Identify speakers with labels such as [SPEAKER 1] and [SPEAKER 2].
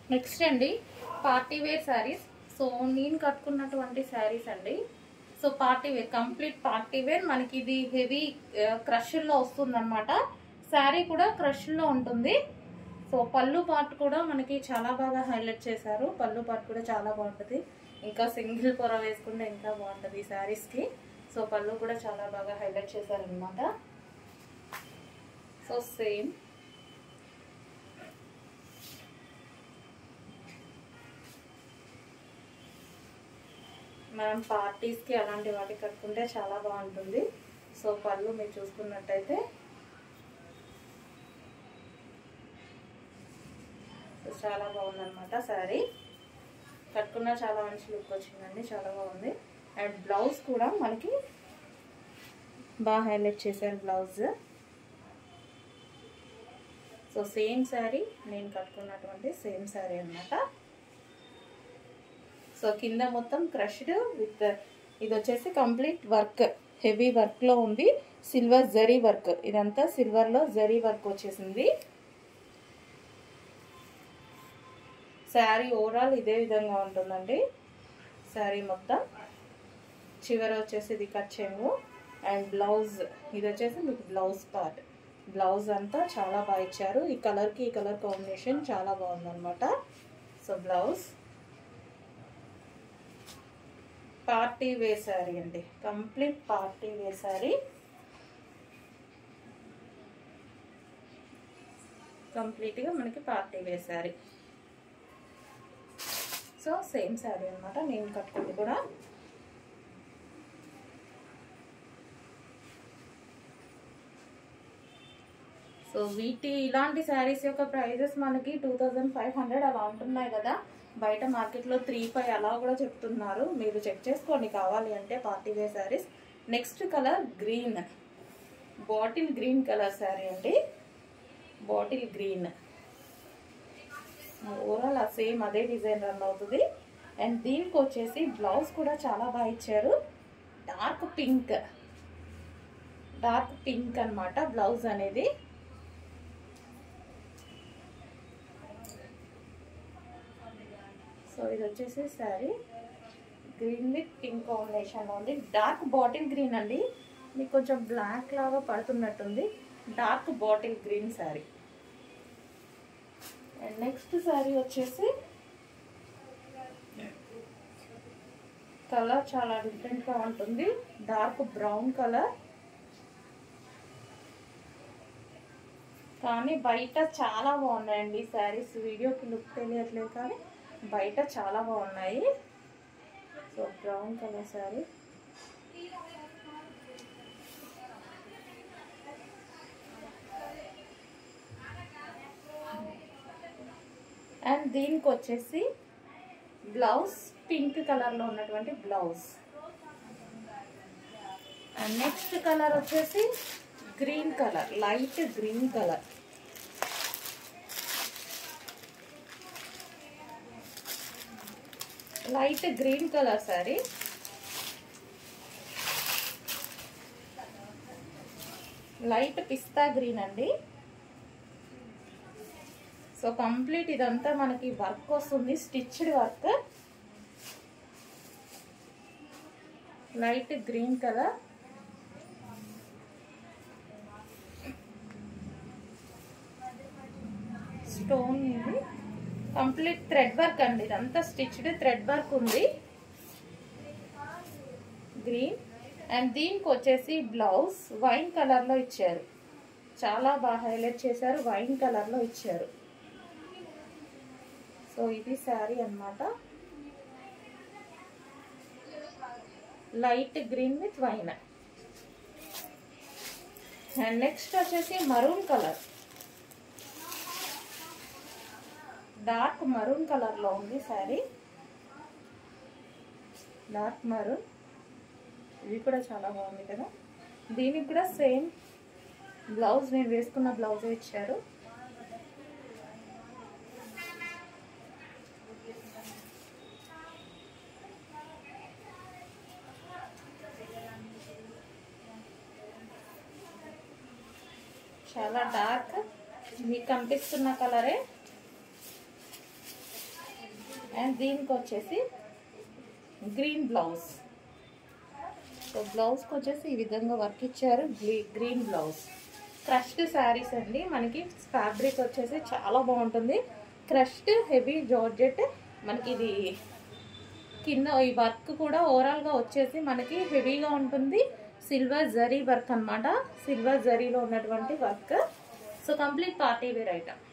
[SPEAKER 1] next అండి party wear saris so నేను కట్టుకున్నటువంటి శారీస్ అండి so party wear complete party wear మనకి ఇది హెవీ క్రష్లో వస్తుందన్నమాట శారీ కూడా క్రష్లో ఉంటుంది సో పళ్ళు పార్ట్ కూడా మనకి చాలా బాగా హైలైట్ చేశారు పళ్ళు పార్ట్ కూడా చాలా బాగుంటుంది ఇంకా సింగిల్ పొర వేసుకుంటే ఇంకా బాగుంటుంది ఈ శారీస్కి సో పళ్ళు కూడా చాలా బాగా హైలైట్ చేశారనమాట సో సేమ్ మనం పార్టీస్కి అలాంటి వాటికి కట్టుకుంటే చాలా బాగుంటుంది సో పళ్ళు మీరు చూసుకున్నట్టయితే సో చాలా బాగుందన్నమాట శారీ కట్టుకున్న చాలా మంచి లుక్ వచ్చిందండి చాలా బాగుంది అండ్ బ్లౌజ్ కూడా మనకి బాగా హైలైట్ చేశారు బ్లౌజ్ సో సేమ్ శారీ నేను కట్టుకున్నటువంటి సేమ్ శారీ అనమాట సో కింద మొత్తం క్రష్డ్ విత్ ఇది వచ్చేసి కంప్లీట్ వర్క్ హెవీ వర్క్లో ఉంది సిల్వర్ జరీ వర్క్ ఇదంతా సిల్వర్లో జరీ వర్క్ వచ్చేసింది శారీ ఓవరాల్ ఇదే విధంగా ఉంటుందండి శారీ మొత్తం చివర వచ్చేసి ఇది కచ్చేము అండ్ బ్లౌజ్ ఇది వచ్చేసి మీకు బ్లౌజ్ పార్ట్ బ్లౌజ్ అంతా చాలా బాగా ఇచ్చారు ఈ కలర్కి ఈ కలర్ కాంబినేషన్ చాలా బాగుందన్నమాట so blouse party wear saree అండి కంప్లీట్ పార్టీ వేర్ శారీ కంప్లీట్గా మనకి party wear saree so same saree అనమాట నేను కట్టుకుంది కూడా సో వీటి ఇలాంటి శారీస్ యొక్క ప్రైజెస్ మనకి టూ థౌజండ్ ఫైవ్ హండ్రెడ్ అలా ఉంటున్నాయి కదా బయట మార్కెట్లో త్రీ ఫైవ్ అలా కూడా చెప్తున్నారు మీరు చెక్ చేసుకోండి కావాలి అంటే party wear sarees next colour green bottle green colour saree అండి బాటిల్ గ్రీన్ ఓవరాల్ సేమ్ అదే డిజైన్ రన్ అవుతుంది అండ్ దీనికి వచ్చేసి బ్లౌజ్ కూడా చాలా బాగా ఇచ్చారు డార్క్ పింక్ డార్క్ పింక్ అనమాట బ్లౌజ్ అనేది సో ఇది వచ్చేసి saree green with pink combination ఉంది డార్క్ బాటిల్ గ్రీన్ అండి మీకు కొంచెం బ్లాక్ లాగా పడుతున్నట్టుంది dark bottle green saree and next saree వచ్చేసి కలర్ చాలా డిఫరెంట్గా ఉంటుంది డార్క్ బ్రౌన్ కలర్ కానీ బయట చాలా బాగున్నాయండి శారీస్ వీడియోకి లుక్ తెలియట్లేదు కానీ బయట చాలా బాగున్నాయి so brown colour saree and దీనికి వచ్చేసి బ్లౌజ్ పింక్ కలర్లో ఉన్నటువంటి బ్లౌజ్ అండ్ నెక్స్ట్ కలర్ వచ్చేసి green colour light green colour light green colour saree light pista green అండి సో కంప్లీట్ ఇదంతా మనకి వర్క్ వస్తుంది stitched work light green colour stone ఇది కంప్లీట్ థ్రెడ్ వర్క్ అండి ఇదంతా స్టిచ్డ్ థ్రెడ్ వర్క్ ఉంది గ్రీన్ అండ్ దీనికి వచ్చేసి బ్లౌజ్ వైన్ కలర్లో ఇచ్చారు చాలా బాగా హైలైట్ చేశారు వైన్ కలర్లో ఇచ్చారు సో ఇది శారీ అన్నమాట light green with wine and next వచ్చేసి మరూన్ కలర్ డార్క్ మరూన్ కలర్లో ఉంది శారీ డార్క్ మరూన్ ఇది కూడా చాలా బాగుంది కదా దీనికి కూడా సేమ్ బ్లౌజ్ నేను వేసుకున్న బ్లౌజే ఇచ్చారు చాలా డార్క్ మీకు కనిపిస్తున్న కలరే అండ్ దీనికి వచ్చేసి గ్రీన్ బ్లౌజ్ సో బ్లౌజ్కి వచ్చేసి ఈ విధంగా వర్క్ ఇచ్చారు గ్రీన్ బ్లౌజ్ క్రష్డ్ శారీస్ అండి మనకి ఫ్యాబ్రిక్ వచ్చేసి చాలా బాగుంటుంది క్రష్డ్ హెవీ జార్జెట్ మనకి ఇది కింద ఈ వర్క్ కూడా ఓవరాల్గా వచ్చేసి మనకి హెవీగా ఉంటుంది సిల్వర్ జరీ వర్క్ అన్నమాట సిల్వర్ జరీలో ఉన్నటువంటి work so complete party wear item